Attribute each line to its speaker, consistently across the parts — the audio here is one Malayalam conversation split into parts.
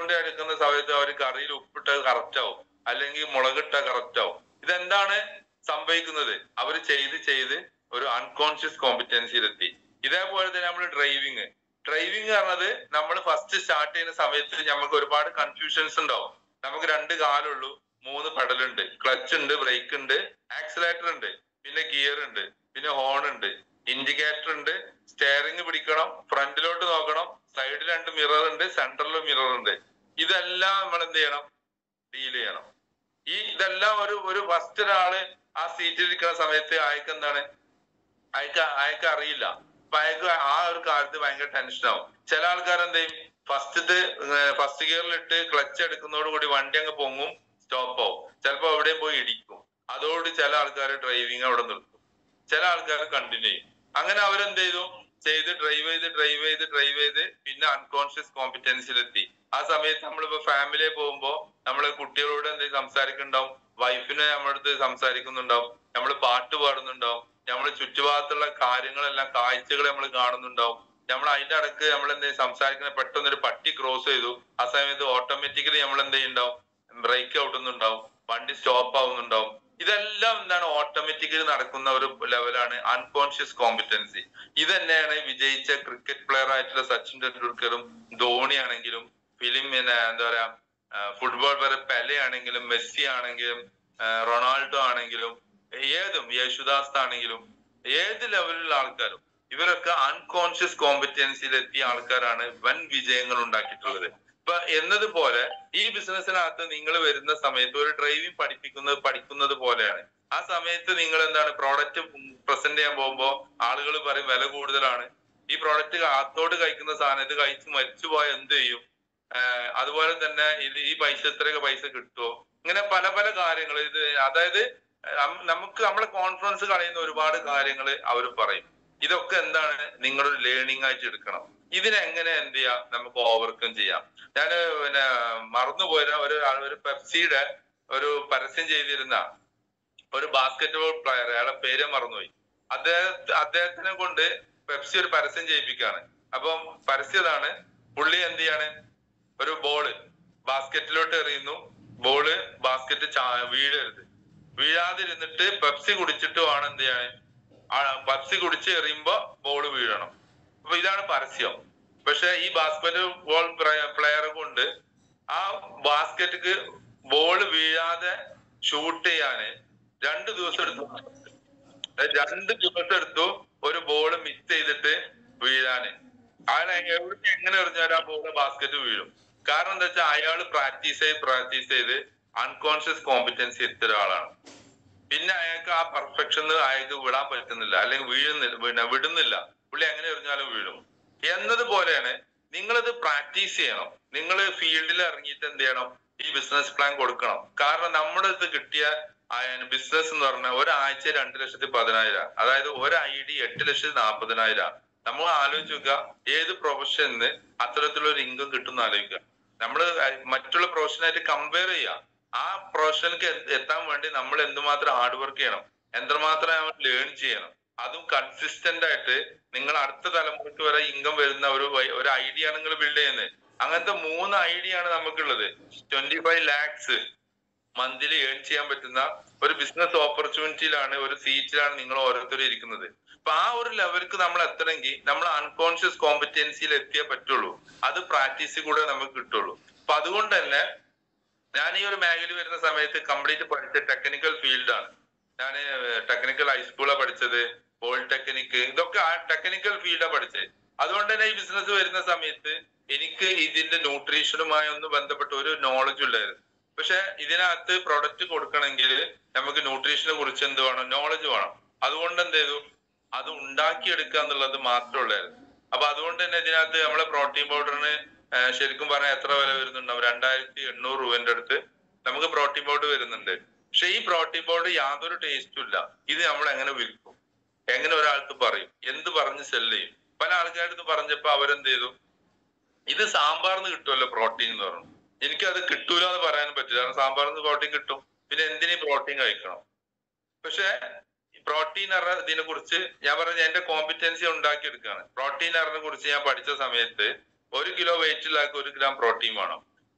Speaker 1: വണ്ടി എടുക്കുന്ന സമയത്ത് അവർ കറിയിൽ ഉപ്പിട്ട കറക്റ്റ് ആവും അല്ലെങ്കിൽ മുളകിട്ട കറക്റ്റ് ആവും ഇതെന്താണ് സംഭവിക്കുന്നത് അവർ ചെയ്ത് ചെയ്ത് ഒരു അൺകോൺഷ്യസ് കോമ്പിറ്റൻസിയിലെത്തി ഇതേപോലെ തന്നെ നമ്മൾ ഡ്രൈവിങ് ഡ്രൈവിംഗ് പറഞ്ഞത് നമ്മൾ ഫസ്റ്റ് സ്റ്റാർട്ട് ചെയ്യുന്ന സമയത്ത് നമുക്ക് ഒരുപാട് കൺഫ്യൂഷൻസ് ഉണ്ടാവും നമുക്ക് രണ്ട് കാലുള്ളൂ മൂന്ന് പെഡലുണ്ട് ക്ലച്ച് ഉണ്ട് ബ്രേക്ക് ഉണ്ട് ആക്സിലേറ്റർ ഉണ്ട് പിന്നെ ഗിയർ ഉണ്ട് പിന്നെ ഹോൺ ഉണ്ട് ഇൻഡിക്കേറ്റർ ഉണ്ട് സ്റ്റെയറിംഗ് പിടിക്കണം ഫ്രണ്ടിലോട്ട് നോക്കണം സൈഡിൽ രണ്ട് മിറർ ഉണ്ട് സെൻട്രലിൽ മിറർ ഉണ്ട് ഇതെല്ലാം നമ്മൾ എന്ത് ചെയ്യണം ഡീൽ ചെയ്യണം ഈ ഇതെല്ലാം ഒരു ഒരു ഫസ്റ്റ് ഒരാള് ആ സീറ്റിൽ ഇരിക്കുന്ന സമയത്ത് അയാൾക്ക് എന്താണ് അയാൾക്ക് അയാൾക്ക് അറിയില്ല അപ്പൊ അയാൾക്ക് ആ ഒരു കാലത്ത് ഭയങ്കര ടെൻഷൻ ആവും ചില ആൾക്കാർ എന്ത് ചെയ്യും ഫസ്റ്റ് ഫസ്റ്റ് ഗിയറിലിട്ട് ക്ലച്ച് എടുക്കുന്നതോട് കൂടി വണ്ടി അങ്ങ് പൊങ്ങും സ്റ്റോപ്പ് ആവും ചിലപ്പോ എവിടെയും പോയി ഇടിക്കും അതോട് ചില ആൾക്കാർ ഡ്രൈവിംഗ് അവിടെ നിർത്തും ചില ആൾക്കാർ കണ്ടിന്യൂ ചെയ്യും അങ്ങനെ അവരെന്ത് ചെയ്തു ചെയ്ത് ഡ്രൈവ് ചെയ്ത് ഡ്രൈവ് ചെയ്ത് ഡ്രൈവ് ചെയ്ത് പിന്നെ അൺകോൺഷ്യസ് കോമ്പിറ്റൻസിലെത്തി ആ സമയത്ത് നമ്മളിപ്പോ ഫാമിലിയിൽ പോകുമ്പോ നമ്മള് കുട്ടികളോട് എന്തെങ്കിലും സംസാരിക്കുന്നുണ്ടാവും വൈഫിനെ നമ്മളടുത്ത് സംസാരിക്കുന്നുണ്ടാവും നമ്മൾ പാട്ട് പാടുന്നുണ്ടാവും നമ്മൾ ചുറ്റുഭാഗത്തുള്ള കാര്യങ്ങളെല്ലാം കാഴ്ചകൾ നമ്മൾ കാണുന്നുണ്ടാവും നമ്മൾ അതിന്റെ ഇടക്ക് നമ്മൾ എന്ത് സംസാരിക്കുന്ന പെട്ടെന്ന് ഒരു പട്ടി ക്രോസ് ചെയ്തു ആ സമയത്ത് ഓട്ടോമാറ്റിക്കലി നമ്മൾ എന്ത് ചെയ്യുന്നുണ്ടാവും ബ്രേക്ക് ഔട്ടുന്നുണ്ടാവും വണ്ടി സ്റ്റോപ്പ് ആവുന്നുണ്ടാവും ഇതെല്ലാം എന്താണ് ഓട്ടോമാറ്റിക്കലി നടക്കുന്ന ഒരു ലെവലാണ് അൺകോൺഷ്യസ് കോമ്പിറ്റൻസി ഇത് തന്നെയാണ് വിജയിച്ച ക്രിക്കറ്റ് പ്ലെയർ ആയിട്ടുള്ള സച്ചിൻ ടെണ്ടുൽക്കറും ധോണി ആണെങ്കിലും ഫിലിം പിന്നെ എന്താ പറയാ ഫുട്ബോൾ വരെ പെലെ ആണെങ്കിലും മെസ്സി ആണെങ്കിലും ആ, റൊണാൾഡോ ആണെങ്കിലും ഏതും യേശുദാസ് ആണെങ്കിലും ഏത് ലെവലിലുള്ള ആൾക്കാരും ഇവരൊക്കെ അൺകോൺഷ്യസ് കോമ്പറ്റൻസിയിൽ എത്തിയ ആൾക്കാരാണ് വൻ വിജയങ്ങൾ ഉണ്ടാക്കിയിട്ടുള്ളത് ഇപ്പൊ എന്നതുപോലെ ഈ ബിസിനസ്സിനകത്ത് നിങ്ങൾ വരുന്ന സമയത്ത് ഒരു ഡ്രൈവിംഗ് പഠിപ്പിക്കുന്നത് പഠിക്കുന്നത് പോലെയാണ് ആ സമയത്ത് നിങ്ങൾ എന്താണ് പ്രോഡക്റ്റ് പ്രസന്റ് ചെയ്യാൻ പോകുമ്പോൾ ആളുകൾ പറയും വില കൂടുതലാണ് ഈ പ്രോഡക്റ്റ് അകത്തോട് കഴിക്കുന്ന സാധനം ഇത് കഴിച്ച് മരിച്ചു പോയാൽ എന്ത് ചെയ്യും ആഹ് അതുപോലെ തന്നെ ഇത് ഈ പൈസ എത്രയൊക്കെ പൈസ കിട്ടുമോ ഇങ്ങനെ പല പല കാര്യങ്ങൾ ഇത് അതായത് നം- നമുക്ക് നമ്മളെ കോൺഫിഡൻസ് കളയുന്ന ഒരുപാട് കാര്യങ്ങൾ അവർ പറയും ഇതൊക്കെ എന്താണ് നിങ്ങളൊരു ലേണിംഗ് ആയിട്ട് എടുക്കണം ഇതിനെങ്ങനെ എന്ത് ചെയ്യാം നമുക്ക് ഓവർകം ചെയ്യാം ഞാൻ പിന്നെ മറന്നുപോയ ഒരു ആൾ- ഒരു പെപ്സിയുടെ ഒരു പരസ്യം ചെയ്തിരുന്ന ഒരു ബാസ്കറ്റ് ബോൾ പ്ലെയർ അയാളെ പേര് മറന്നുപോയി അദ്ദേഹത്തെ അദ്ദേഹത്തിനെ കൊണ്ട് പെപ്സി ഒരു പരസ്യം ചെയ്യിപ്പിക്കാണ് അപ്പം പരസ്യം ഇതാണ് പുള്ളി എന്ത് ചെയ്യാണ് ഒരു ബോള് ബാസ്കറ്റിലോട്ട് എറിയുന്നു ബോള് ബാസ്കറ്റ് ചാ- വീഴരുത് വീഴാതിരുന്നിട്ട് പെപ്സി കുടിച്ചിട്ട് വേണം എന്ത് ചെയ്യാൻ ആ പെപ്സി കുടിച്ച് എറിയുമ്പോ ബോള് വീഴണം അപ്പൊ ഇതാണ് പരസ്യം പക്ഷെ ഈ ബാസ്കറ്റ് ബോൾ പ്ലെയറെ കൊണ്ട് ആ ബാസ്കറ്റ് ബോൾ വീഴാതെ ഷൂട്ട് ചെയ്യാന് രണ്ട് ദിവസം എടുത്തു രണ്ട് ദിവസം എടുത്തു ഒരു ബോൾ മിസ് ചെയ്തിട്ട് വീഴാന് അയാൾ എവിടെ എങ്ങനെ എറിഞ്ഞാലും ആ ബോൾ ബാസ്കറ്റ് വീഴും കാരണം എന്താ വെച്ചാൽ അയാൾ പ്രാക്ടീസ് ചെയ്ത് പ്രാക്ടീസ് ചെയ്ത് അൺകോൺഷ്യസ് കോമ്പിറ്റൻസി എത്തിയ ഒരാളാണ് പിന്നെ അയാൾക്ക് ആ പെർഫെക്ഷൻ അയാൾക്ക് വിടാൻ പറ്റുന്നില്ല അല്ലെങ്കിൽ വീഴുന്നില്ല പിന്നെ വിടുന്നില്ല പുള്ളി എങ്ങനെ എറിഞ്ഞാലും വീഴും എന്നതുപോലെയാണ് നിങ്ങളിത് പ്രാക്ടീസ് ചെയ്യണം നിങ്ങൾ ഫീൽഡിൽ ഇറങ്ങിയിട്ട് എന്ത് ചെയ്യണം ഈ ബിസിനസ് പ്ലാൻ കൊടുക്കണം കാരണം നമ്മുടെ ഇത് കിട്ടിയ ബിസിനസ് എന്ന് പറഞ്ഞാൽ ഒരാഴ്ച രണ്ട് ലക്ഷത്തി പതിനായിരം അതായത് ഒരു ഐ ഡി എട്ട് ലക്ഷത്തി നാൽപ്പതിനായിരം നമ്മൾ ആലോചിച്ച് നോക്കുക ഏത് പ്രൊഫഷന് അത്തരത്തിലൊരു ഇൻകം കിട്ടുന്ന ആലോചിക്കുക നമ്മൾ മറ്റുള്ള പ്രൊഫഷനായിട്ട് കമ്പയർ ചെയ്യുക ആ പ്രൊഫഷനിലേക്ക് എത്താൻ വേണ്ടി നമ്മൾ എന്തുമാത്രം ഹാർഡ് വർക്ക് ചെയ്യണം എന്തുമാത്രം ലേൺ ചെയ്യണം അതും കൺസിസ്റ്റന്റ് ആയിട്ട് നിങ്ങൾ അടുത്ത തലമുറയ്ക്ക് വരെ ഇൻകം വരുന്ന ഒരു വൈ- ഒരു ഐഡിയ ആണ് നിങ്ങൾ ബിൽഡ് ചെയ്യുന്നത് അങ്ങനത്തെ മൂന്ന് ഐഡിയ ആണ് നമുക്കുള്ളത് twenty five lakhs monthly earn ചെയ്യാൻ പറ്റുന്ന ഒരു ബിസിനസ് ഓപ്പർച്യൂണിറ്റിയിലാണ് ഒരു സീറ്റിലാണ് നിങ്ങൾ ഓരോരുത്തരും ഇരിക്കുന്നത് അപ്പൊ ആ ഒരു ലെവലിക്ക് നമ്മൾ എത്തണമെങ്കിൽ നമ്മൾ അൺകോൺഷ്യസ് കോമ്പറ്റൻസിയിൽ എത്തിയേ പറ്റുള്ളൂ അത് പ്രാക്ടീസിൽ കൂടെ നമുക്ക് കിട്ടുള്ളൂ അപ്പൊ അതുകൊണ്ട് തന്നെ ഞാൻ ഈ ഒരു മേഖല വരുന്ന സമയത്ത് കംപ്ലീറ്റ് പഠിച്ച ടെക്നിക്കൽ ഫീൽഡാണ് ഞാൻ ടെക്നിക്കൽ ഹൈസ്കൂളാണ് പഠിച്ചത് പോളിടെക്നിക് ഇതൊക്കെ ആ ടെക്നിക്കൽ ഫീൽഡാണ് പഠിച്ചത് അതുകൊണ്ട് തന്നെ ഈ ബിസിനസ് വരുന്ന സമയത്ത് എനിക്ക് ഇതിന്റെ ന്യൂട്രീഷനുമായി ഒന്നും ബന്ധപ്പെട്ട ഒരു നോളജ് ഇല്ലായിരുന്നു പക്ഷെ ഇതിനകത്ത് പ്രൊഡക്റ്റ് കൊടുക്കണമെങ്കിൽ നമുക്ക് ന്യൂട്രീഷനെ കുറിച്ച് എന്ത് വേണം നോളജ് വേണം അതുകൊണ്ട് എന്ത് ചെയ്തു അത് ഉണ്ടാക്കിയെടുക്കുക എന്നുള്ളത് മാത്രമേ ഉള്ളായിരുന്നു അപ്പൊ അതുകൊണ്ട് തന്നെ ഇതിനകത്ത് നമ്മളെ പ്രോട്ടീൻ പൗഡറിന് ശരിക്കും പറഞ്ഞാൽ എത്ര വില വരുന്നുണ്ടാവും രണ്ടായിരത്തി എണ്ണൂറ് രൂപന്റെ അടുത്ത് നമുക്ക് പ്രോട്ടീൻ പൗഡർ വരുന്നുണ്ട് പക്ഷെ ഈ പ്രോട്ടീൻ പൗഡർ യാതൊരു ടേസ്റ്റും ഇല്ല ഇത് നമ്മൾ എങ്ങനെ വിൽക്കും എങ്ങനെ ഒരാൾക്ക് പറയും എന്ത് പറഞ്ഞ് സെല് ചെയ്യും പല ആൾക്കാരടുത്ത് പറഞ്ഞപ്പോ അവരെന്ത് ചെയ്തു ഇത് സാമ്പാറിന്ന് കിട്ടുമല്ലോ പ്രോട്ടീൻ എന്ന് പറഞ്ഞു എനിക്കത് കിട്ടൂല എന്ന് പറയാനും പറ്റില്ല കാരണം സാമ്പാറിന്ന് പ്രോട്ടീൻ കിട്ടും പിന്നെ എന്തിനീ പ്രോട്ടീൻ കഴിക്കണം പക്ഷെ പ്രോട്ടീൻ ഇതിനെ കുറിച്ച് ഞാൻ പറഞ്ഞ എന്റെ കോമ്പിറ്റൻസി ഉണ്ടാക്കിയെടുക്കുകയാണ് പ്രോട്ടീൻ അറിനെ കുറിച്ച് ഞാൻ പഠിച്ച സമയത്ത് ഒരു കിലോ വെയിറ്റിലാക്കി ഒരു ഗ്രാം പ്രോട്ടീൻ വേണം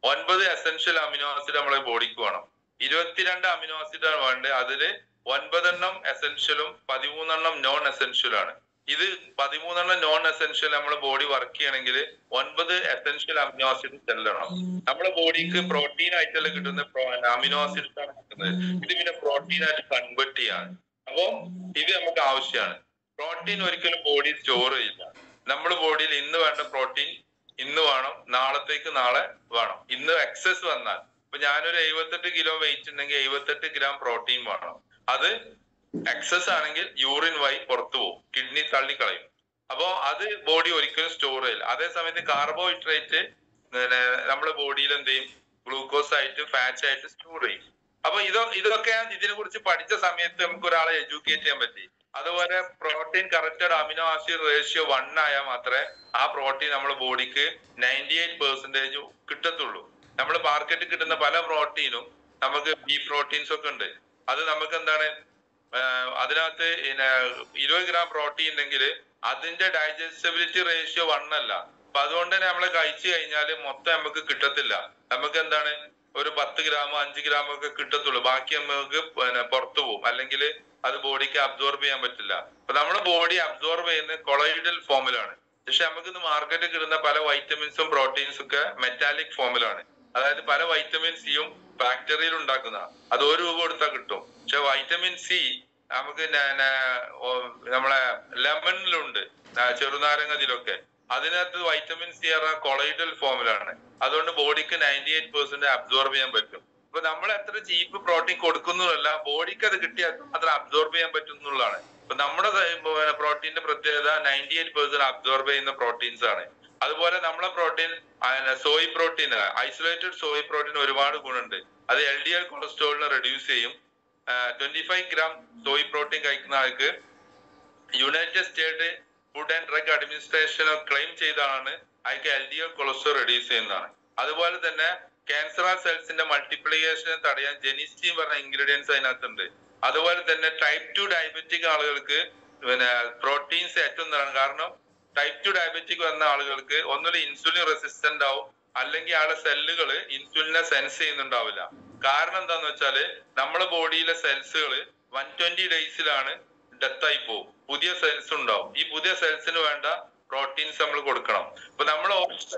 Speaker 1: ഒൻപത് എസെൻഷ്യൽ അമിനോ ആസിഡ് നമ്മളെ ബോഡിക്ക് വേണം ഇരുപത്തിരണ്ട് അമിനോ ആസിഡ് ആണ് വേണ്ടത് അതില് ഒൻപതെണ്ണം എസെൻഷ്യലും പതിമൂന്നെണ്ണം നോൺ എസെൻഷ്യലും ആണ് ഇത് പതിമൂന്നെണ്ണം നോൺ എസെൻഷ്യൽ നമ്മുടെ ബോഡി വർക്ക് ചെയ്യണമെങ്കിൽ ഒൻപത് എസെൻഷ്യൽ അമിനോ ആസിഡ് ചെല്ലണം നമ്മുടെ ബോഡിക്ക് പ്രോട്ടീൻ ആയിട്ടല്ല കിട്ടുന്ന അമിനോ ആസിഡ്സ് ആണ് കിട്ടുന്നത് ഇത് പിന്നെ പ്രോട്ടീൻ ആയിട്ട് കൺവേർട്ട് ചെയ്യാണ് അപ്പോ ഇത് നമുക്ക് ആവശ്യമാണ് പ്രോട്ടീൻ ഒരിക്കലും ബോഡി സ്റ്റോർ ചെയ്യില്ല നമ്മുടെ ബോഡിയിൽ ഇന്ന് വേണ്ട പ്രോട്ടീൻ ഇന്ന് വേണം നാളത്തേക്ക് നാളെ വേണം ഇന്ന് എക്സസ് വന്നാൽ ഇപ്പൊ ഞാനൊരു എഴുപത്തെട്ട് കിലോ വെയിറ്റ് ഉണ്ടെങ്കിൽ എഴുപത്തെട്ട് ഗ്രാം പ്രോട്ടീൻ വേണം അത് എക്സസ് ആണെങ്കിൽ യൂറിൻ വഴി പുറത്തു പോകും കിഡ്നി തള്ളിക്കളയും അപ്പോ അത് ബോഡി ഒരിക്കലും സ്റ്റോർ ചെയ്യില്ല അതേ സമയത്ത് കാർബോഹൈഡ്രേറ്റ് നമ്മുടെ ബോഡിയിൽ എന്ത് ചെയ്യും ഗ്ലൂക്കോസ് ആയിട്ട് ഫാറ്റ് ആയിട്ട് സ്റ്റോർ ചെയ്യും അപ്പൊ ഇതോ ഇതൊക്കെ ഇതിനെ കുറിച്ച് പഠിച്ച സമയത്ത് നമുക്ക് ഒരാളെ എഡ്യൂക്കേറ്റ് ചെയ്യാൻ പറ്റി അതുപോലെ protein corrected amino acid ratio one ആയാൽ മാത്രമേ ആ പ്രോട്ടീൻ നമ്മുടെ ബോഡിക്ക് നയൻറ്റി എയ്റ്റ് പെർസെന്റേജ് കിട്ടത്തുള്ളൂ നമ്മൾ മാർക്കറ്റിൽ കിട്ടുന്ന പല പ്രോട്ടീനും നമുക്ക് ബി പ്രോട്ടീൻസ് ഒക്കെ ഉണ്ട് അത് നമുക്ക് എന്താണ് ആഹ് അതിനകത്ത് പിന്നെ ഇരുപത് ഗ്രാം പ്രോട്ടീൻ ഉണ്ടെങ്കിൽ അതിന്റെ ഡൈജസ്റ്റബിലിറ്റി റേഷ്യോ വൺ അല്ല അപ്പൊ അതുകൊണ്ട് തന്നെ നമ്മൾ കഴിച്ചു കഴിഞ്ഞാൽ മൊത്തം നമുക്ക് കിട്ടത്തില്ല നമുക്ക് എന്താണ് ഒരു പത്ത് ഗ്രാമോ അഞ്ച് ഗ്രാമോ ഒക്കെ കിട്ടത്തുള്ളൂ ബാക്കി നമുക്ക് പിന്നെ പുറത്തു പോകും അല്ലെങ്കിൽ അത് ബോഡിക്ക് അബ്സോർബ് ചെയ്യാൻ പറ്റില്ല അപ്പൊ നമ്മുടെ ബോഡി അബ്സോർബ് ചെയ്യുന്ന കൊളോയിഡൽ ഫോമിലാണ് പക്ഷെ നമുക്ക് ഇന്ന് മാർക്കറ്റിൽ കിട്ടുന്ന പല വൈറ്റമിൻസും പ്രോട്ടീൻസും ഒക്കെ മെറ്റാലിക് ഫോമിലാണ് അതായത് പല വൈറ്റമിൻ സിയും ബാക്ടീരിയയിൽ ഉണ്ടാക്കുന്ന അത് ഒരു രൂപ കൊടുത്താൽ കിട്ടും പക്ഷെ വൈറ്റമിൻ സി നമുക്ക് ന- ന- ഓ- നമ്മളെ ലെമണിലുണ്ട് ചെറുനാരങ്ങതിലൊക്കെ അതിനകത്ത് വൈറ്റമിൻ സി പറഞ്ഞ കൊളൈഡൽ ഫോമിലാണ് അതുകൊണ്ട് ബോഡിക്ക് നയൻറ്റി എയ്റ്റ് പെർസെന്റ് അബ്സോർബ് ചെയ്യാൻ പറ്റും അപ്പൊ നമ്മൾ എത്ര ചീപ്പ് പ്രോട്ടീൻ കൊടുക്കുന്നതല്ല ബോഡിക്ക് അത് കിട്ടിയാൽ അത്ര അബ്സോർബ് ചെയ്യാൻ പറ്റും എന്നുള്ളതാണ് അപ്പൊ നമ്മുടെ പ്രോട്ടീന്റെ പ്രത്യേകത നയൻറ്റി എയ്റ്റ് പെർസെന്റ് അബ്സോർബ് ചെയ്യുന്ന പ്രോട്ടീൻസ് ആണ് അതുപോലെ നമ്മളെ protein soy protein isolated soy protein ഒരുപാട് ഗുണമുണ്ട് അത് എൽ ഡി എൽ കൊളസ്ട്രോളിനെ റെഡ്യൂസ് ചെയ്യും twenty five gram soy protein കഴിക്കുന്ന ആൾക്ക് United State Food and Drug Administration claim ചെയ്താണ് അയാൾക്ക് L D L cholesterol reduce ചെയ്യുന്നതാണ് അതുപോലെ തന്നെ ക്യാൻസർ സെൽസിന്റെ മൾട്ടിപ്ലിക്കേഷനെ തടയാൻ ജെനിസ്റ്റീൻ പറഞ്ഞ ഇൻഗ്രീഡിയൻസ് അതിനകത്തുണ്ട് അതുപോലെ തന്നെ ടൈപ്പ് ടു ഡയബറ്റിക് ആളുകൾക്ക് പിന്നെ പ്രോട്ടീൻസ് ഏറ്റവും നല്ലതാണ് കാരണം ടൈപ്പ് ടു ഡയബറ്റിക് വന്ന ആളുകൾക്ക് ഒന്നുമില്ല ഇൻസുലിൻ റെസിസ്റ്റന്റ് ആവും അല്ലെങ്കിൽ ആളെ സെല്ലുകൾ ഇൻസുലിനെ സെൻസ് ചെയ്യുന്നുണ്ടാവില്ല കാരണം എന്താന്ന് വെച്ചാല് നമ്മുടെ ബോഡിയിലെ സെൽസുകൾ വൺ ട്വന്റി ഡേയ്സിലാണ് ഡെത്ത് ആയി പോകും പുതിയ സെൽസ് ഉണ്ടാവും ഈ പുതിയ സെൽസിന് വേണ്ട പ്രോട്ടീൻസ് നമ്മൾ കൊടുക്കണം ഇപ്പൊ നമ്മൾ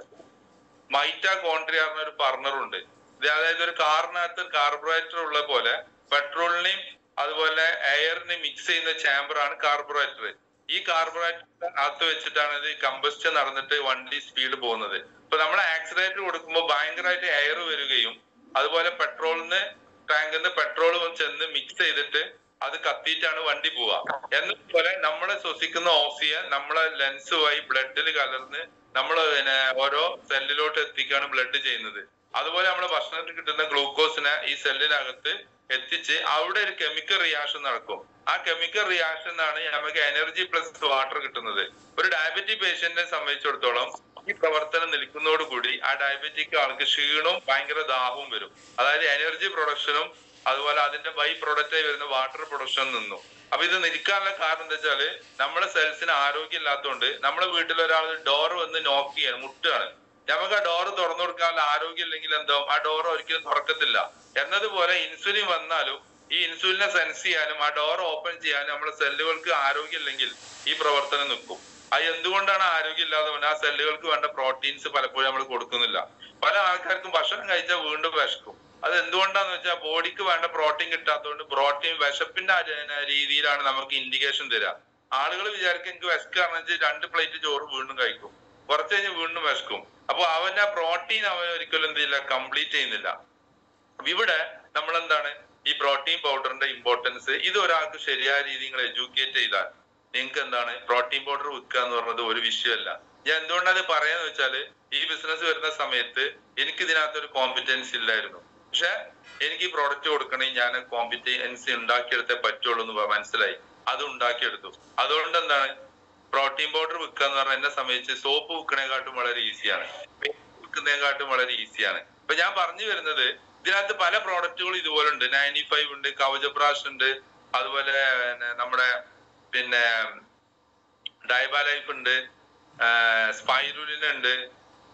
Speaker 1: മൈറ്റാകോൺട്രിയ പറഞ്ഞ ഒരു പറഞ്ഞറുണ്ട് ഇത് അതായത് ഒരു കാറിനകത്ത് കാർബറേറ്റർ ഉള്ള പോലെ പെട്രോളിനെയും അതുപോലെ എയറിനെയും മിക്സ് ചെയ്യുന്ന ചാമ്പർ ആണ് കാർബറേറ്റർ ഈ കാർബറേറ്റർ അകത്ത് വെച്ചിട്ടാണ് ഇത് കമ്പസ്റ്റൻ നടന്നിട്ട് വണ്ടി സ്പീഡ് പോകുന്നത് ഇപ്പൊ നമ്മൾ ആക്സിഡന്റ് കൊടുക്കുമ്പോൾ ഭയങ്കരമായിട്ട് എയർ വരികയും അതുപോലെ പെട്രോളിന് ടാങ്കിൽ നിന്ന് പെട്രോൾ ചെന്ന് മിക്സ് ചെയ്തിട്ട് അത് കത്തിയിട്ടാണ് വണ്ടി പോവുക എന്നതുപോലെ നമ്മളെ ശ്വസിക്കുന്ന ഓക്സിജൻ നമ്മളെ ലെൻസ് വഴി ബ്ലഡിൽ കലർന്ന് നമ്മൾ പിന്നെ ഓരോ സെല്ലിലോട്ട് എത്തിക്കാണ് ബ്ലഡ് ചെയ്യുന്നത് അതുപോലെ നമ്മുടെ ഭക്ഷണത്തിൽ കിട്ടുന്ന ഗ്ലൂക്കോസിനെ ഈ സെല്ലിനകത്ത് എത്തിച്ച് അവിടെ ഒരു കെമിക്കൽ റിയാക്ഷൻ നടക്കും ആ കെമിക്കൽ റിയാക്ഷൻ ആണ് നമുക്ക് എനർജി പ്ലസ് വാട്ടർ കിട്ടുന്നത് ഒരു ഡയബറ്റിക് പേഷ്യന്റിനെ സംബന്ധിച്ചിടത്തോളം ഈ പ്രവർത്തനം നിൽക്കുന്നതോടുകൂടി ആ ഡയബറ്റിക് ആൾക്ക് ക്ഷീണവും ഭയങ്കര ദാഹവും വരും അതായത് എനർജി പ്രൊഡക്ഷനും അതുപോലെ അതിന്റെ ബൈ പ്രൊഡക്റ്റ് ആയി വരുന്ന വാട്ടർ പ്രൊഡക്ഷനും നിന്നു അപ്പൊ ഇത് നിൽക്കാനുള്ള കാരണം എന്താ വെച്ചാല് നമ്മുടെ സെൽസിന് ആരോഗ്യം ഇല്ലാത്തതുകൊണ്ട് നമ്മുടെ വീട്ടിൽ ഒരാൾ ഡോർ വന്ന് നോക്ക് ചെയ്യാണ് മുട്ടുകയാണ് നമുക്ക് ആ ഡോർ തുറന്നു കൊടുക്കാനുള്ള ആരോഗ്യം ഇല്ലെങ്കിൽ എന്താവും ആ ഡോർ ഒരിക്കലും തുറക്കത്തില്ല എന്നതുപോലെ ഇൻസുലിൻ വന്നാലും ഈ ഇൻസുലിനെ സെൻസ് ചെയ്യാനും ആ ഡോർ ഓപ്പൺ ചെയ്യാനും നമ്മുടെ സെല്ലുകൾക്ക് ആരോഗ്യം ഇല്ലെങ്കിൽ ഈ പ്രവർത്തനം നിൽക്കും അത് എന്തുകൊണ്ടാണ് ആരോഗ്യം ഇല്ലാതെ വന്നത്? ആ സെല്ലുകൾക്ക് വേണ്ട പ്രോട്ടീൻസ് പലപ്പോഴും നമ്മൾ കൊടുക്കുന്നില്ല പല ആൾക്കാർക്കും ഭക്ഷണം കഴിച്ചാൽ വീണ്ടും വിശക്കും അത് എന്തുകൊണ്ടാന്ന് വെച്ചാൽ ബോഡിക്ക് വേണ്ട പ്രോട്ടീൻ കിട്ടാത്തതുകൊണ്ട് പ്രോട്ടീൻ വിശപ്പിന്റെ ആ രീതിയിലാണ് നമുക്ക് ഇൻഡിക്കേഷൻ തരിക ആളുകൾ വിചാരിക്കും എനിക്ക് വിശക്കാന്ന് വെച്ചാൽ രണ്ട് പ്ലേറ്റ് ചോറ് വീണ്ടും കഴിക്കും കുറച്ച് കഴിഞ്ഞ് വീണ്ടും വിശക്കും അപ്പൊ അവന്റെ പ്രോട്ടീൻ അവൻ ഒരിക്കലും എന്ത് ചെയ്യില്ല കംപ്ലീറ്റ് ചെയ്യുന്നില്ല അപ്പൊ ഇവിടെ നമ്മൾ എന്താണ് ഈ പ്രോട്ടീൻ പൗഡറിന്റെ ഇമ്പോർട്ടൻസ് ഇത് ഒരാൾക്ക് ശരിയായ രീതിയിൽ നിങ്ങൾ എഡ്യൂക്കേറ്റ് ചെയ്താൽ നിങ്ങൾക്ക് എന്താണ് പ്രോട്ടീൻ പൗഡർ വിൽക്കുക എന്ന് പറഞ്ഞത് ഒരു വിഷയമല്ല ഞാൻ എന്തുകൊണ്ടാണ് അത് പറയാന്ന് വെച്ചാല് ഈ ബിസിനസ് വരുന്ന സമയത്ത് എനിക്ക് ഇതിനകത്ത് ഒരു കോമ്പിറ്റൻസി ഇല്ലായിരുന്നു പക്ഷെ എനിക്ക് ഈ പ്രോഡക്റ്റ് കൊടുക്കണമെങ്കിൽ ഞാൻ കോമ്പിറ്റൻസി ഉണ്ടാക്കിയെടുത്തേ പറ്റുള്ളൂ എന്ന് മനസ്സിലായി അത് ഉണ്ടാക്കിയെടുത്തു അതുകൊണ്ട് എന്താണ് പ്രോട്ടീൻ പൗഡർ വിൽക്കുക എന്ന് പറഞ്ഞാൽ എന്നെ സംബന്ധിച്ച് സോപ്പ് വിൽക്കണേക്കാട്ടും വളരെ ഈസിയാണ് വിൽക്കുന്നതിനെക്കാട്ടും വളരെ ഈസിയാണ് ഇപ്പൊ ഞാൻ പറഞ്ഞു വരുന്നത് ഇതിനകത്ത് പല പ്രോഡക്റ്റുകളും ഇതുപോലെ ഉണ്ട് നയൻറ്റി ഫൈവ് ഉണ്ട് കവചബ്രാഷ് ഉണ്ട് അതുപോലെ പിന്നെ നമ്മുടെ പിന്നെ ഡയബാലൈഫ് ഉണ്ട് സ്പൈരുലിൻ ഉണ്ട്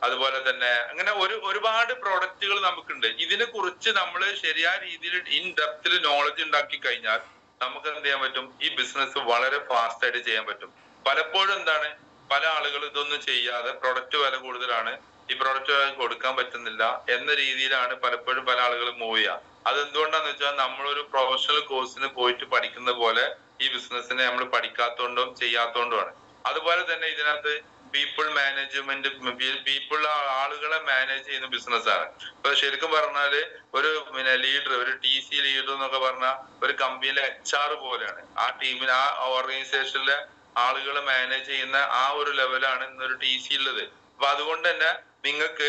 Speaker 1: അതുപോലെ തന്നെ അങ്ങനെ ഒരു ഒരുപാട് പ്രൊഡക്റ്റുകൾ നമുക്കുണ്ട് ഇതിനെ കുറിച്ച് നമ്മൾ ശരിയായ രീതിയിൽ ഇൻ ഡെപ്തിൽ നോളജ് ഉണ്ടാക്കി കഴിഞ്ഞാൽ നമുക്ക് എന്ത് ചെയ്യാൻ പറ്റും ഈ ബിസിനസ് വളരെ ഫാസ്റ്റ് ആയിട്ട് ചെയ്യാൻ പറ്റും പലപ്പോഴും എന്താണ് പല ആളുകൾ ഇതൊന്നും ചെയ്യാതെ പ്രൊഡക്റ്റ് വില കൂടുതലാണ് ഈ പ്രൊഡക്റ്റ് കൊടുക്കാൻ പറ്റുന്നില്ല എന്ന രീതിയിലാണ് പലപ്പോഴും പല ആളുകളും മൂവ് ചെയ്യുക അതെന്തുകൊണ്ടാന്ന് വെച്ചാൽ നമ്മളൊരു പ്രൊഫഷണൽ കോഴ്സിന് പോയിട്ട് പഠിക്കുന്ന പോലെ ഈ ബിസിനസ്സിനെ നമ്മൾ പഠിക്കാത്തോണ്ടും ചെയ്യാത്തോണ്ടുമാണ് അതുപോലെ തന്നെ ഇതിനകത്ത് പീപ്പിൾ മാനേജ്മെന്റ് പീപ്പിൾ ആളുകളെ മാനേജ് ചെയ്യുന്ന ബിസിനസ്സാണ് ഇപ്പൊ ശരിക്കും പറഞ്ഞാല് ഒരു പിന്നെ ലീഡർ ഒരു ടി സി ലീഡർ എന്നൊക്കെ പറഞ്ഞ ഒരു കമ്പനിയിലെ എച്ച് ആർ പോലെയാണ് ആ ടീമിന് ആ ഓർഗനൈസേഷനിലെ ആളുകളെ മാനേജ് ചെയ്യുന്ന ആ ഒരു ലെവലാണ് ഇന്നൊരു ടി സി ഉള്ളത് അപ്പൊ അതുകൊണ്ട് തന്നെ നിങ്ങൾക്ക്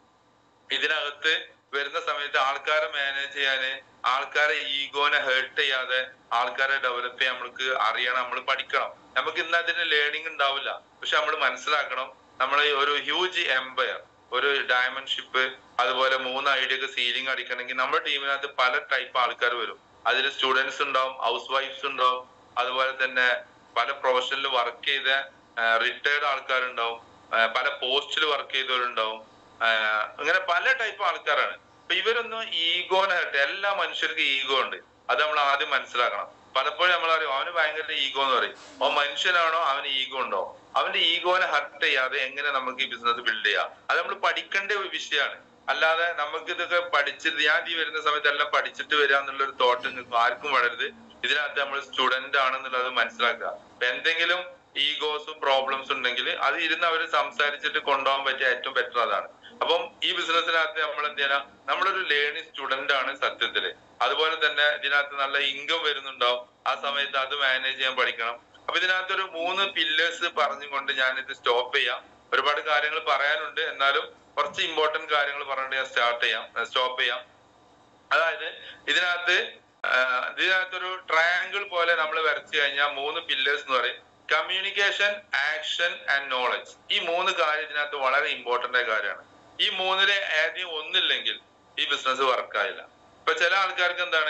Speaker 1: ഇതിനകത്ത് വരുന്ന സമയത്ത് ആൾക്കാരെ മാനേജ് ചെയ്യാന് ആൾക്കാരെ ഈഗോനെ ഹേർട്ട് ചെയ്യാതെ ആൾക്കാരെ ഡെവലപ്പ് ചെയ്യാൻ നമ്മൾക്ക് അറിയണം നമ്മൾ പഠിക്കണം നമുക്ക് ഇന്ന് അതിന് ലേണിംഗ് ഉണ്ടാവില്ല പക്ഷെ നമ്മൾ മനസ്സിലാക്കണം നമ്മൾ ഒരു ഹ്യൂജ് എംപയർ ഒരു ഡയമണ്ട് ഷിപ്പ് അതുപോലെ മൂന്ന് ഐഡിയക്ക് സീലിംഗ് അടിക്കണമെങ്കിൽ നമ്മുടെ ടീമിനകത്ത് പല ടൈപ്പ് ആൾക്കാർ വരും അതിൽ സ്റ്റുഡൻസ് ഉണ്ടാവും ഹൗസ് വൈഫ്സ് ഉണ്ടാവും അതുപോലെ തന്നെ പല പ്രൊഫഷനിൽ വർക്ക് ചെയ്ത റിട്ടയർഡ് ആൾക്കാരുണ്ടാവും ആ, പല പോസ്റ്റിൽ വർക്ക് ചെയ്തവരുണ്ടാവും ആ, അങ്ങനെ പല ടൈപ്പ് ആൾക്കാരാണ് അപ്പൊ ഇവരൊന്നും ഈഗോനെ എല്ലാ മനുഷ്യർക്കും ഈഗോ ഉണ്ട് അത് നമ്മൾ ആദ്യം മനസ്സിലാക്കണം പലപ്പോഴും നമ്മൾ പറയും അവന് ഭയങ്കര ഈഗോ എന്ന് പറയും അവൻ മനുഷ്യനാണോ അവന് ഈഗോ ഉണ്ടോ അവന്റെ ഈഗോനെ ഹർട്ട് ചെയ്യാതെ എങ്ങനെ നമുക്ക് ഈ ബിസിനസ് ബിൽഡ് ചെയ്യാം അത് നമ്മൾ പഠിക്കേണ്ട ഒരു വിഷയമാണ് അല്ലാതെ നമുക്ക് ഇതൊക്കെ പഠിച്ചിട്ട് ഞാൻ ഈ വരുന്ന സമയത്ത് എല്ലാം പഠിച്ചിട്ട് വരിക എന്നുള്ള ഒരു തോട്ട് നിങ്ങൾക്ക് ആർക്കും വളരുത് ഇതിനകത്ത് നമ്മൾ സ്റ്റുഡന്റ് ആണെന്നുള്ളത് മനസ്സിലാക്കുക അപ്പൊ എന്തെങ്കിലും ഈഗോസും പ്രോബ്ലംസ് ഉണ്ടെങ്കിൽ അത് ഇരുന്ന് അവർ സംസാരിച്ചിട്ട് കൊണ്ടുപോകാൻ പറ്റിയ ഏറ്റവും ബെറ്റർ അതാണ് അപ്പം ഈ ബിസിനസ്സിനകത്ത് നമ്മൾ എന്ത് ചെയ്യണം നമ്മളൊരു ലേണിംഗ് സ്റ്റുഡന്റ് ആണ് സത്യത്തില് അതുപോലെ തന്നെ ഇതിനകത്ത് നല്ല ഇൻകം വരുന്നുണ്ടാവും ആ സമയത്ത് അത് മാനേജ് ചെയ്യാൻ പഠിക്കണം അപ്പൊ ഇതിനകത്ത് ഒരു മൂന്ന് പില്ലേഴ്സ് പറഞ്ഞുകൊണ്ട് ഞാൻ ഇത് സ്റ്റോപ്പ് ചെയ്യാം ഒരുപാട് കാര്യങ്ങൾ പറയാനുണ്ട് എന്നാലും കുറച്ച് ഇമ്പോർട്ടന്റ് കാര്യങ്ങൾ പറഞ്ഞിട്ട് ഞാൻ സ്റ്റാർട്ട് ചെയ്യാം സ്റ്റോപ്പ് ചെയ്യാം അതായത് ഇതിനകത്ത് ആഹ് ഇതിനകത്തൊരു ട്രയാങ്കിൾ പോലെ നമ്മൾ വരച്ചു കഴിഞ്ഞാൽ മൂന്ന് പില്ലേഴ്സ് എന്ന് പറയും കമ്മ്യൂണിക്കേഷൻ ആക്ഷൻ ആൻഡ് നോളജ് ഈ മൂന്ന് കാര്യം ഇതിനകത്ത് വളരെ ഇമ്പോർട്ടന്റ് ആയ കാര്യമാണ് ഈ മൂന്നിലെ ഏതെങ്കിലും ഒന്നില്ലെങ്കിൽ ഈ ബിസിനസ് വർക്കായില്ല ഇപ്പൊ ചില ആൾക്കാർക്ക് എന്താണ്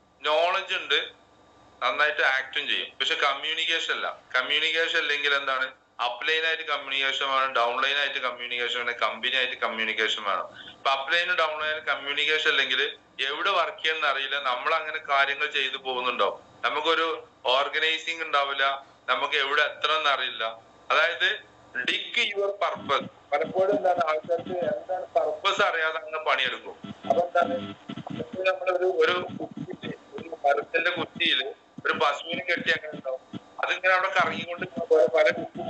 Speaker 1: നോളജ് ഉണ്ട് നന്നായിട്ട് ആക്ടും ചെയ്യും പക്ഷെ കമ്മ്യൂണിക്കേഷൻ അല്ല കമ്മ്യൂണിക്കേഷൻ ഇല്ലെങ്കിൽ എന്താണ് അപ്ലൈൻ ആയിട്ട് കമ്മ്യൂണിക്കേഷൻ വേണം ഡൗൺലൈൻ ആയിട്ട് കമ്മ്യൂണിക്കേഷൻ വേണം കമ്പനി ആയിട്ട് കമ്മ്യൂണിക്കേഷൻ വേണം ഇപ്പൊ അപ്ലൈനും ഡൗൺലൈനും കമ്മ്യൂണിക്കേഷൻ ഇല്ലെങ്കിൽ എവിടെ വർക്ക് ചെയ്യുന്ന അറിയില്ല നമ്മൾ അങ്ങനെ കാര്യങ്ങൾ ചെയ്തു പോകുന്നുണ്ടാവും നമുക്കൊരു ഓർഗനൈസിങ് ഉണ്ടാവില്ല നമുക്ക് എവിടെ എത്തണം എന്ന് അറിയില്ല അതായത് ഡിഗ് യുവർ പർപ്പസ് പലപ്പോഴും എന്താണ് ആൾക്കാർക്ക് എന്താണ് പർപ്പസ് അറിയാതെ അങ്ങനെ പണിയെടുക്കും അപ്പൊ എന്താണ് അപ്പൊ നമ്മളൊരു ഒരു കുറ്റിയില്, ഒരു മരത്തിന്റെ കുറ്റിയില് ഒരു പശുവിനെ കെട്ടി അങ്ങനെ ഉണ്ടാവും അതിങ്ങനെ അവിടെ കറങ്ങിക്കൊണ്ട് പല പല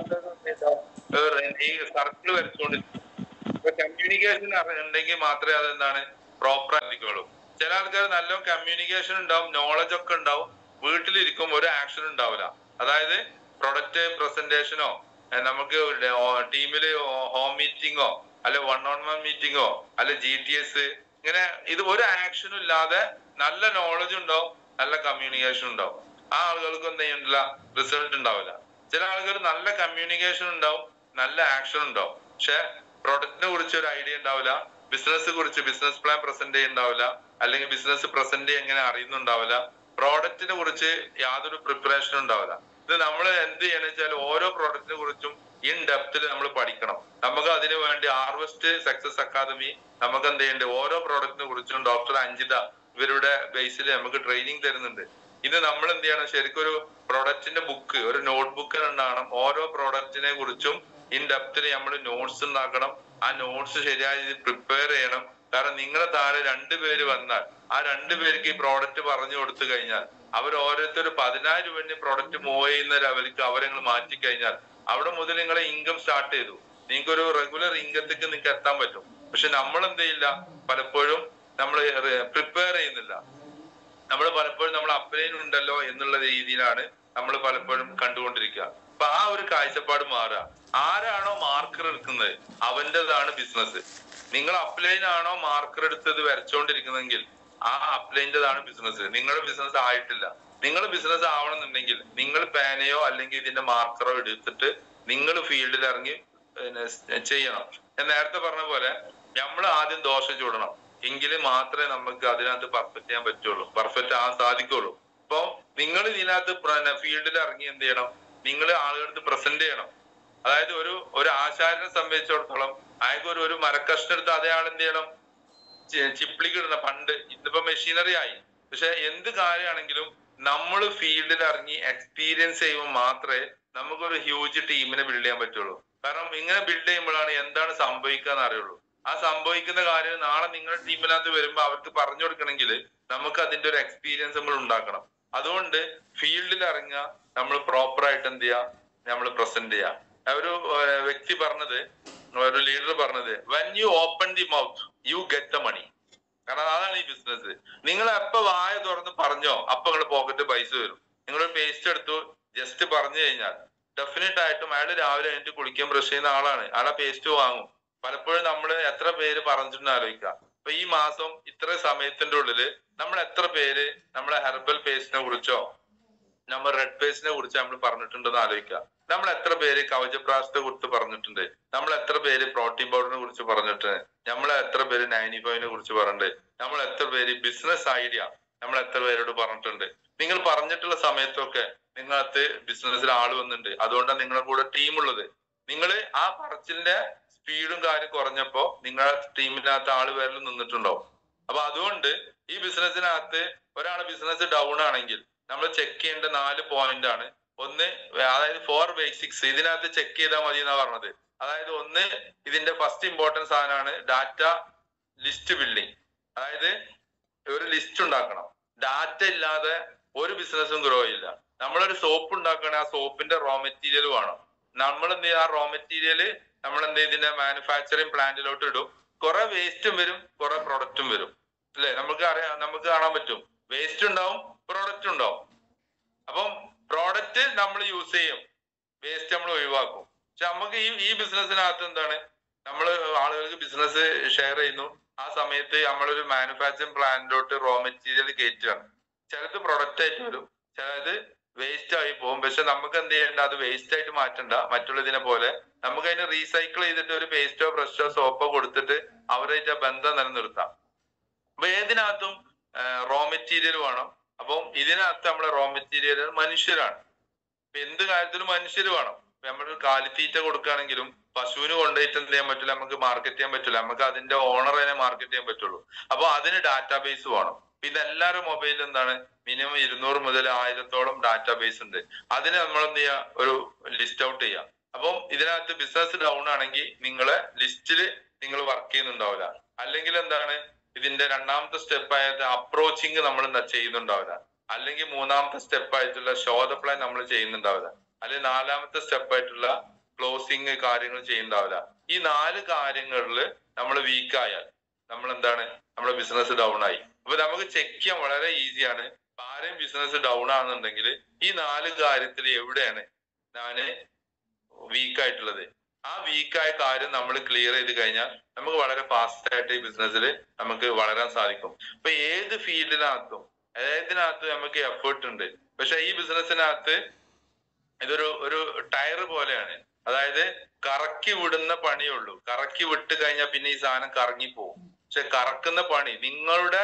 Speaker 1: കുറ്റികളുണ്ടാവും ഈ സർക്കിൾ വരച്ചുകൊണ്ടിരിക്കും ഇപ്പൊ കമ്മ്യൂണിക്കേഷൻ ഉണ്ടെങ്കിൽ മാത്രമേ അതെന്താണ് പ്രോപ്പർ ആയിരിക്കുള്ളൂ ചില ആൾക്കാർ നല്ല കമ്മ്യൂണിക്കേഷൻ ഉണ്ടാവും നോളജ് ഒക്കെ ഉണ്ടാവും വീട്ടിലിരിക്കും ഒരു ആക്ഷൻ ഉണ്ടാവില്ല അതായത് പ്രൊഡക്റ്റ് പ്രസന്റേഷനോ നമുക്ക് ടീമില് ഹോം മീറ്റിംഗോ അല്ലെ വൺ ഓൺ വൺ മീറ്റിംഗോ അല്ലെ ജി ടി എസ് ഇങ്ങനെ ഇത് ഒരു ആക്ഷനും ഇല്ലാതെ നല്ല നോളജ് ഉണ്ടാവും നല്ല കമ്മ്യൂണിക്കേഷൻ ഉണ്ടാവും ആ ആളുകൾക്ക് എന്ത് ചെയ്യണ്ടില്ല റിസൾട്ട് ഉണ്ടാവില്ല ചില ആളുകൾ നല്ല കമ്മ്യൂണിക്കേഷൻ ഉണ്ടാവും നല്ല ആക്ഷൻ ഉണ്ടാവും പക്ഷെ പ്രൊഡക്റ്റിനെ കുറിച്ച് ഒരു ഐഡിയ ഉണ്ടാവില്ല ബിസിനസ് കുറിച്ച് ബിസിനസ് പ്ലാൻ പ്രസന്റ് ചെയ്യുന്നുണ്ടാവില്ല അല്ലെങ്കിൽ ബിസിനസ് പ്രസന്റ് എങ്ങനെ അറിയുന്നുണ്ടാവില്ല പ്രോഡക്റ്റിനെ കുറിച്ച് യാതൊരു പ്രിപ്പറേഷനും ഉണ്ടാവില്ല ഇത് നമ്മൾ എന്ത് ചെയ്യണം വെച്ചാൽ ഓരോ പ്രോഡക്റ്റിനെ കുറിച്ചും ഇൻ ഡെപ്തിൽ നമ്മൾ പഠിക്കണം നമുക്ക് അതിനു വേണ്ടി ആർവെസ്റ്റ് സക്സസ് അക്കാദമി നമുക്ക് എന്ത് ചെയ്യേണ്ടത് ഓരോ പ്രോഡക്റ്റിനെ കുറിച്ചും ഡോക്ടർ അഞ്ജിത ഇവരുടെ ബേസിൽ നമുക്ക് ട്രെയിനിങ് തരുന്നുണ്ട് ഇത് നമ്മൾ എന്ത് ചെയ്യണം ശരിക്കും ഒരു പ്രൊഡക്റ്റിന്റെ ബുക്ക് ഒരു നോട്ട് ബുക്ക് ഉണ്ടാകണം ഓരോ പ്രോഡക്റ്റിനെ കുറിച്ചും ഇൻ ഡെപ്തിൽ നമ്മൾ നോട്ട്സ് ഉണ്ടാക്കണം ആ നോട്ട്സ് ശരിയായ രീതിയിൽ പ്രിപ്പയർ ചെയ്യണം കാരണം നിങ്ങളെ താഴെ രണ്ടുപേര് വന്നാൽ ആ രണ്ടുപേർക്ക് ഈ പ്രോഡക്റ്റ് പറഞ്ഞു കൊടുത്തു കഴിഞ്ഞാൽ അവർ ഓരോരുത്തർ പതിനായിരം രൂപന്റെ പ്രോഡക്റ്റ് മൂവ് ചെയ്യുന്ന ലെവലിലേക്ക് അവരെ നിങ്ങൾ മാറ്റി കഴിഞ്ഞാൽ അവിടെ മുതൽ നിങ്ങളെ ഇൻകം സ്റ്റാർട്ട് ചെയ്തു നിങ്ങൾക്ക് ഒരു റെഗുലർ ഇൻകത്തേക്ക് നിങ്ങൾക്ക് എത്താൻ പറ്റും പക്ഷെ നമ്മൾ എന്ത് ചെയ്യില്ല പലപ്പോഴും നമ്മൾ പ്രിപ്പയർ ചെയ്യുന്നില്ല നമ്മൾ പലപ്പോഴും നമ്മൾ അപ്ലൈൻ ഉണ്ടല്ലോ എന്നുള്ള രീതിയിലാണ് നമ്മൾ പലപ്പോഴും കണ്ടുകൊണ്ടിരിക്കുക അപ്പൊ ആ ഒരു കാഴ്ചപ്പാട് മാറുക ആരാണോ മാർക്കർ എടുക്കുന്നത് അവന്റേതാണ് ബിസിനസ് നിങ്ങൾ അപ്ലൈൻ ആണോ മാർക്കർ എടുത്തത് വരച്ചോണ്ടിരിക്കുന്നെങ്കിൽ ആ അപ്ലൈൻ്റെതാണ് ബിസിനസ് നിങ്ങളുടെ ബിസിനസ് ആയിട്ടില്ല നിങ്ങൾ ബിസിനസ് ആവണമെന്നുണ്ടെങ്കിൽ നിങ്ങൾ പേനയോ അല്ലെങ്കിൽ ഇതിന്റെ മാർക്കറോ എടുത്തിട്ട് നിങ്ങൾ ഫീൽഡിൽ ഇറങ്ങി പിന്നെ ചെയ്യണം ഞാൻ നേരത്തെ പറഞ്ഞ പോലെ നമ്മൾ ആദ്യം ദോശ ചൂടണം എങ്കിൽ മാത്രമേ നമുക്ക് അതിനകത്ത് പെർഫെക്റ്റ് ചെയ്യാൻ പറ്റുള്ളൂ പെർഫെക്റ്റ് ആകാൻ സാധിക്കുള്ളൂ അപ്പൊ നിങ്ങൾ ഇതിനകത്ത് ഫീൽഡിൽ ഇറങ്ങി എന്ത് ചെയ്യണം നിങ്ങൾ ആളുകൾക്ക് പ്രസന്റ് ചെയ്യണം അതായത് ഒരു ഒരു ആശാരിനെ സംബന്ധിച്ചിടത്തോളം അയാൾക്ക് ഒരു ഒരു മരക്കഷ്ണം എടുത്ത് അതേ ആൾ എന്ത് ചെയ്യണം ചി- ചിപ്ലിക്ക് ഇടുന്ന പണ്ട് ഇന്നിപ്പോ മെഷീനറി ആയി പക്ഷെ എന്ത് കാര്യമാണെങ്കിലും നമ്മൾ ഫീൽഡിൽ ഇറങ്ങി എക്സ്പീരിയൻസ് ചെയ്യുമ്പോൾ മാത്രമേ നമുക്കൊരു ഹ്യൂജ് ടീമിനെ ബിൽഡ് ചെയ്യാൻ പറ്റുള്ളൂ കാരണം ഇങ്ങനെ ബിൽഡ് ചെയ്യുമ്പോഴാണ് എന്താണ് സംഭവിക്കുക എന്ന് അറിയുള്ളൂ ആ സംഭവിക്കുന്ന കാര്യം നാളെ നിങ്ങളുടെ ടീമിനകത്ത് വരുമ്പോൾ അവർക്ക് പറഞ്ഞു കൊടുക്കണമെങ്കിൽ നമുക്ക് അതിന്റെ ഒരു എക്സ്പീരിയൻസ് നമ്മൾ ഉണ്ടാക്കണം അതുകൊണ്ട് ഫീൽഡിൽ ഇറങ്ങുക നമ്മൾ പ്രോപ്പർ ആയിട്ട് എന്ത് ചെയ്യുക നമ്മൾ പ്രസന്റ് ചെയ്യുക ഒരു ഏർ, വ്യക്തി പറഞ്ഞത് ഒരു ലീഡർ പറഞ്ഞത് when you open the mouth you get the money കാരണം അതാണ് ഈ ബിസിനസ് നിങ്ങൾ എപ്പോ വായ തുറന്ന് പറഞ്ഞോ അപ്പൊ നിങ്ങൾ പോക്കറ്റ് പൈസ വരും നിങ്ങൾ പേസ്റ്റ് എടുത്തു ജസ്റ്റ് പറഞ്ഞു കഴിഞ്ഞാൽ ഡെഫിനറ്റ് ആയിട്ടും അയാൾ രാവിലെ കഴിഞ്ഞിട്ട് കുളിക്കാൻ ബ്രഷ് ചെയ്യുന്ന ആളാണ് അയാളെ പേസ്റ്റ് വാങ്ങും പലപ്പോഴും നമ്മൾ എത്ര പേര് പറഞ്ഞിട്ടുണ്ട് ആലോചിക്കുക അപ്പൊ ഈ മാസം ഇത്ര സമയത്തിന്റെ ഉള്ളില് നമ്മൾ എത്ര പേര് നമ്മളെ ഹെർബൽ പേസ്റ്റിനെ കുറിച്ചോ നമ്മൾ റെഡ് പേസ്റ്റിനെ കുറിച്ച് നമ്മൾ പറഞ്ഞിട്ടുണ്ടെന്ന് ആലോചിക്കുക നമ്മൾ എത്ര പേര് കവചപ്രാശത്തെ കുറിച്ച് പറഞ്ഞിട്ടുണ്ട് നമ്മൾ എത്ര പേര് പ്രോട്ടീൻ പൗഡറിനെ കുറിച്ച് പറഞ്ഞിട്ടുണ്ട് നമ്മൾ എത്ര പേര് നയൻറ്റി ഫൈവിനെ കുറിച്ച് പറഞ്ഞിട്ടുണ്ട് നമ്മൾ എത്ര പേര് ബിസിനസ് ഐഡിയ നമ്മൾ എത്ര പേരോട് പറഞ്ഞിട്ടുണ്ട് നിങ്ങൾ പറഞ്ഞിട്ടുള്ള സമയത്തൊക്കെ നിങ്ങളകത്ത് ബിസിനസ്സിൽ ആള് വന്നിട്ടുണ്ട് അതുകൊണ്ടാണ് നിങ്ങളുടെ കൂടെ ടീം ഉള്ളത് നിങ്ങൾ ആ പറച്ചിലിന്റെ സ്പീഡും കാര്യം കുറഞ്ഞപ്പോ നിങ്ങളുടെ ടീമിനകത്ത് ആള് വരലും നിന്നിട്ടുണ്ടാവും അപ്പൊ അതുകൊണ്ട് ഈ ബിസിനസ്സിനകത്ത് ഒരാളെ ബിസിനസ് ഡൗൺ ആണെങ്കിൽ നമ്മൾ ചെക്ക് ചെയ്യേണ്ട നാല് പോയിന്റ് ആണ് ഒന്ന് അതായത് ഫോർ ബേസിക്സ് ഇതിനകത്ത് ചെക്ക് ചെയ്താൽ മതി എന്നാ പറഞ്ഞത് അതായത് ഒന്ന് ഇതിന്റെ ഫസ്റ്റ് ഇമ്പോർട്ടൻസ് സാധനമാണ് ഡാറ്റ ലിസ്റ്റ് ബിൽഡിംഗ് അതായത് ഒരു ലിസ്റ്റ് ഉണ്ടാക്കണം ഡാറ്റ ഇല്ലാതെ ഒരു ബിസിനസ്സും ഗ്രോ ചെയ്യില്ല നമ്മളൊരു സോപ്പ് ഉണ്ടാക്കുകയാണെങ്കിൽ ആ സോപ്പിന്റെ റോ മെറ്റീരിയൽ വേണം നമ്മൾ എന്ത് ചെയ്യും ആ റോ മെറ്റീരിയൽ നമ്മൾ എന്ത് ചെയ്യും ഇതിന്റെ മാനുഫാക്ചറിങ് പ്ലാന്റിലോട്ട് ഇടും കുറെ വേസ്റ്റും വരും കുറെ പ്രൊഡക്റ്റും വരും അല്ലെ നമുക്ക് അറിയാം നമുക്ക് കാണാൻ പറ്റും വേസ്റ്റ് ഉണ്ടാവും പ്രോഡക്റ്റ് ഉണ്ടാവും അപ്പം പ്രോഡക്റ്റ് നമ്മൾ യൂസ് ചെയ്യും വേസ്റ്റ് നമ്മൾ ഒഴിവാക്കും പക്ഷെ നമുക്ക് ഈ ഈ ബിസിനസ്സിനകത്ത് എന്താണ് നമ്മൾ ആളുകൾക്ക് ബിസിനസ് ഷെയർ ചെയ്യുന്നു ആ സമയത്ത് നമ്മളൊരു മാനുഫാക്ചറിങ് പ്ലാന്റിലോട്ട് റോ മെറ്റീരിയൽ കയറ്റുകയാണ് ചിലത് പ്രൊഡക്റ്റ് ആയിട്ട് വരും ചിലത് വേസ്റ്റ് ആയി പോകും പക്ഷെ നമുക്ക് എന്ത് ചെയ്യണ്ട അത് വേസ്റ്റ് ആയിട്ട് മാറ്റണ്ട മറ്റുള്ളതിനെ പോലെ നമുക്ക് അതിന് റീസൈക്കിൾ ചെയ്തിട്ട് ഒരു പേസ്റ്റോ ബ്രഷോ സോപ്പോ കൊടുത്തിട്ട് അവരായിട്ട് ആ ബന്ധം നിലനിർത്താം അപ്പൊ ഏതിനകത്തും റോ മെറ്റീരിയൽ വേണം അപ്പം ഇതിനകത്ത് നമ്മളെ റോ മെറ്റീരിയൽ മനുഷ്യരാണ് ഇപ്പൊ എന്ത് കാര്യത്തിലും മനുഷ്യർ വേണം ഇപ്പൊ നമ്മൾ കാലിത്തീറ്റ കൊടുക്കുകയാണെങ്കിലും പശുവിന് കൊണ്ടുപോയിട്ട് എന്ത് ചെയ്യാൻ പറ്റില്ല നമുക്ക് മാർക്കറ്റ് ചെയ്യാൻ പറ്റില്ല നമുക്ക് അതിന്റെ ഓണറിനെ മാർക്കറ്റ് ചെയ്യാൻ പറ്റുള്ളൂ അപ്പൊ അതിന് ഡാറ്റാബേസ് വേണം ഇപ്പൊ ഇതെല്ലാവരും മൊബൈലിൽ എന്താണ് മിനിമം ഇരുന്നൂറ് മുതൽ ആയിരത്തോളം ഡാറ്റാബേസ് ഉണ്ട് അതിന് നമ്മൾ എന്ത് ചെയ്യാ ഒരു ലിസ്റ്റ് ഔട്ട് ചെയ്യാം അപ്പം ഇതിനകത്ത് ബിസിനസ് ഡൗൺ ആണെങ്കിൽ നിങ്ങളെ ലിസ്റ്റിൽ നിങ്ങൾ വർക്ക് ചെയ്യുന്നുണ്ടാവില്ല അല്ലെങ്കിൽ എന്താണ് ഇതിന്റെ രണ്ടാമത്തെ സ്റ്റെപ്പ് ആയത് അപ്രോച്ചിങ് നമ്മൾ ചെയ്യുന്നുണ്ടാവില്ല അല്ലെങ്കിൽ മൂന്നാമത്തെ സ്റ്റെപ്പ് ആയിട്ടുള്ള ഷോദ പ്ലാൻ നമ്മൾ ചെയ്യുന്നുണ്ടാവില്ല അല്ലെങ്കിൽ നാലാമത്തെ സ്റ്റെപ്പ് ആയിട്ടുള്ള ക്ലോസിങ് കാര്യങ്ങൾ ചെയ്യുന്നുണ്ടാവില്ല ഈ നാല് കാര്യങ്ങളിൽ നമ്മൾ വീക്ക് ആയാൽ നമ്മൾ എന്താണ് നമ്മുടെ ബിസിനസ് ഡൗൺ ആയി അപ്പൊ നമുക്ക് ചെക്ക് ചെയ്യാൻ വളരെ ഈസിയാണ് ആരെയും ബിസിനസ് ഡൗൺ ആണെന്നുണ്ടെങ്കിൽ ഈ നാല് കാര്യത്തിൽ എവിടെയാണ് ഞാന് വീക്ക് ആയിട്ടുള്ളത് ആ വീക്കായ കാര്യം നമ്മൾ ക്ലിയർ ചെയ്ത് കഴിഞ്ഞാൽ നമുക്ക് വളരെ ഫാസ്റ്റ് ആയിട്ട് ഈ ബിസിനസ്സിൽ നമുക്ക് വളരാൻ സാധിക്കും ഇപ്പൊ ഏത് ഫീൽഡിനകത്തും ഏതിനകത്ത് നമുക്ക് എഫേർട്ട് ഉണ്ട് പക്ഷെ ഈ ബിസിനസ്സിനകത്ത് ഇതൊരു ഒരു ടയർ പോലെയാണ് അതായത് കറക്കി വിടുന്ന പണിയുള്ളൂ കറക്കി വിട്ട് കഴിഞ്ഞാൽ പിന്നെ ഈ സാധനം കറങ്ങി പോകും പക്ഷെ കറക്കുന്ന പണി നിങ്ങളുടെ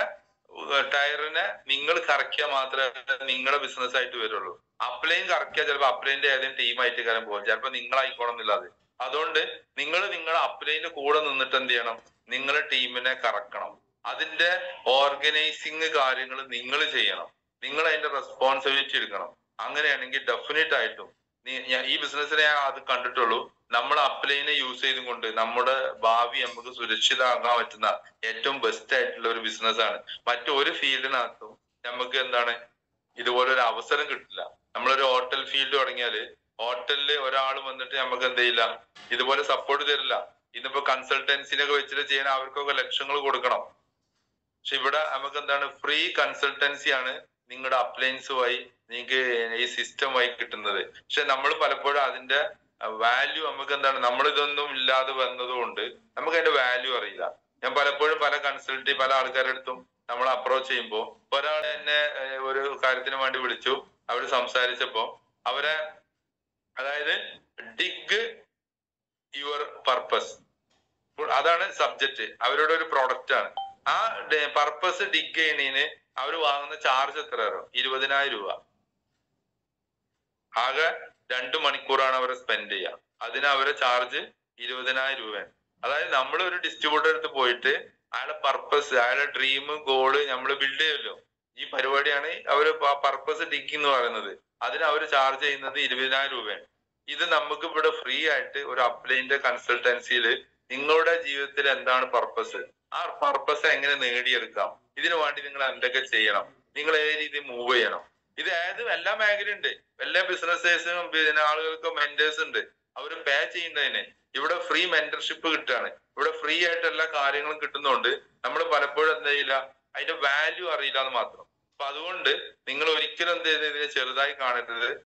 Speaker 1: ടയറിനെ നിങ്ങൾ കറക്കിയാൽ മാത്രമേ നിങ്ങളുടെ ബിസിനസ് ആയിട്ട് വരുള്ളൂ അപ്ലൈൻ കറക്കിയാൽ ചിലപ്പോൾ അപ്ലൈന്റെ ഏതെങ്കിലും ടീമായിട്ട് കാര്യം പോകും ചിലപ്പോൾ നിങ്ങളായിക്കോണമെന്നില്ല അത് അതുകൊണ്ട് നിങ്ങൾ നിങ്ങളുടെ അപ്ലൈന്റെ കൂടെ നിന്നിട്ട് എന്ത് ചെയ്യണം നിങ്ങളുടെ ടീമിനെ കറക്കണം അതിന്റെ ഓർഗനൈസിങ് കാര്യങ്ങൾ നിങ്ങൾ ചെയ്യണം നിങ്ങൾ അതിന്റെ റെസ്പോൺസിബിലിറ്റി എടുക്കണം അങ്ങനെയാണെങ്കിൽ ഡെഫിനറ്റ് ആയിട്ടും നീ- ഞാൻ- ഈ ബിസിനസ്സിനെ ഞാൻ അത് കണ്ടിട്ടുള്ളൂ നമ്മൾ അപ്ലൈനെ യൂസ് ചെയ്തുകൊണ്ട് നമ്മുടെ ഭാവി നമുക്ക് സുരക്ഷിതമാക്കാൻ പറ്റുന്ന ഏറ്റവും ബെസ്റ്റ് ആയിട്ടുള്ള ഒരു ബിസിനസ് ആണ് മറ്റൊരു ഫീൽഡിനകത്തും നമുക്ക് എന്താണ് ഇതുപോലെ ഒരു അവസരം കിട്ടില്ല നമ്മളൊരു ഹോട്ടൽ ഫീൽഡ് തുടങ്ങിയാല് ഹോട്ടലില് ഒരാൾ വന്നിട്ട് നമുക്ക് എന്ത് ചെയ്യില്ല ഇതുപോലെ സപ്പോർട്ട് തരില്ല ഇന്നിപ്പോ കൺസൾട്ടൻസിനൊക്കെ വെച്ചിട്ട് ചെയ്യാൻ അവർക്കൊക്കെ ലക്ഷങ്ങൾ കൊടുക്കണം പക്ഷെ ഇവിടെ നമുക്ക് എന്താണ് ഫ്രീ കൺസൾട്ടൻസി ആണ് നിങ്ങളുടെ അപ്ലയൻസ് വഴി നിങ്ങൾക്ക് ഈ സിസ്റ്റം വഴി കിട്ടുന്നത് പക്ഷെ നമ്മൾ പലപ്പോഴും അതിന്റെ വാല്യൂ നമുക്ക് എന്താണ് നമ്മൾ ഇതൊന്നും ഇല്ലാതെ വന്നതുകൊണ്ട് നമുക്ക് അതിന്റെ വാല്യൂ അറിയില്ല ഞാൻ പലപ്പോഴും പല കൺസൾട്ടി പല ആൾക്കാരുടെ അടുത്തും നമ്മൾ അപ്രോച്ച് ചെയ്യുമ്പോൾ ഒരാൾ എന്നെ ഏഹ്, ഒരു കാര്യത്തിന് വേണ്ടി വിളിച്ചു അവർ സംസാരിച്ചപ്പോ അവരെ അതായത് ഡിഗ് യുവർ പർപ്പസ് അതാണ് സബ്ജക്റ്റ് അവരുടെ ഒരു പ്രൊഡക്റ്റ് ആണ് ആ പർപ്പസ് ഡിഗ് ചെയ്യണീന് അവർ വാങ്ങുന്ന ചാർജ് എത്ര അറിയോ ഇരുപതിനായിരം രൂപ ആകെ രണ്ടു മണിക്കൂറാണ് അവർ സ്പെൻഡ് ചെയ്യുക അതിന് അവരെ ചാർജ് ഇരുപതിനായിരം രൂപയാണ് അതായത് നമ്മൾ ഒരു ഡിസ്ട്രിബ്യൂട്ടർ അടുത്ത് പോയിട്ട് അയാളെ പർപ്പസ് അയാളുടെ ഡ്രീം ഗോള് നമ്മൾ ബിൽഡ് ചെയ്യുമല്ലോ ഈ പരിപാടിയാണ് അവർ പർപ്പസ് ടിക്കിംഗ് എന്ന് പറയുന്നത് അതിന് അവർ ചാർജ് ചെയ്യുന്നത് ഇരുപതിനായിരം രൂപയാണ് ഇത് നമുക്ക് ഇവിടെ ഫ്രീ ആയിട്ട് ഒരു അപ്ലൈന്റെ കൺസൾട്ടൻസിയിൽ നിങ്ങളുടെ ജീവിതത്തിൽ എന്താണ് പർപ്പസ് ആ പർപ്പസ് എങ്ങനെ നേടിയെടുക്കാം ഇതിനു വേണ്ടി നിങ്ങൾ എന്തൊക്കെ ചെയ്യണം നിങ്ങൾ ഏത് രീതിയിൽ മൂവ് ചെയ്യണം ഇത് ഏത് എല്ലാ മേഖലയുണ്ട് എല്ലാ ബിസിനസ്സേഴ്സിനും പിന്നെ ആളുകൾക്കും മെന്റേഴ്സ് ഉണ്ട് അവർ പേ ചെയ്യുന്നതിന് ഇവിടെ ഫ്രീ മെന്റർഷിപ്പ് കിട്ടുകയാണ് ഇവിടെ ഫ്രീ ആയിട്ട് എല്ലാ കാര്യങ്ങളും കിട്ടുന്നതുകൊണ്ട് നമ്മൾ പലപ്പോഴും എന്താ ചെയ്യില്ല അതിന്റെ വാല്യൂ അറിയില്ല എന്ന് മാത്രം അപ്പൊ അതുകൊണ്ട് നിങ്ങൾ ഒരിക്കലും എന്ത് ചെയ്ത് ഇതിനെ ചെറുതായി കാണരുത്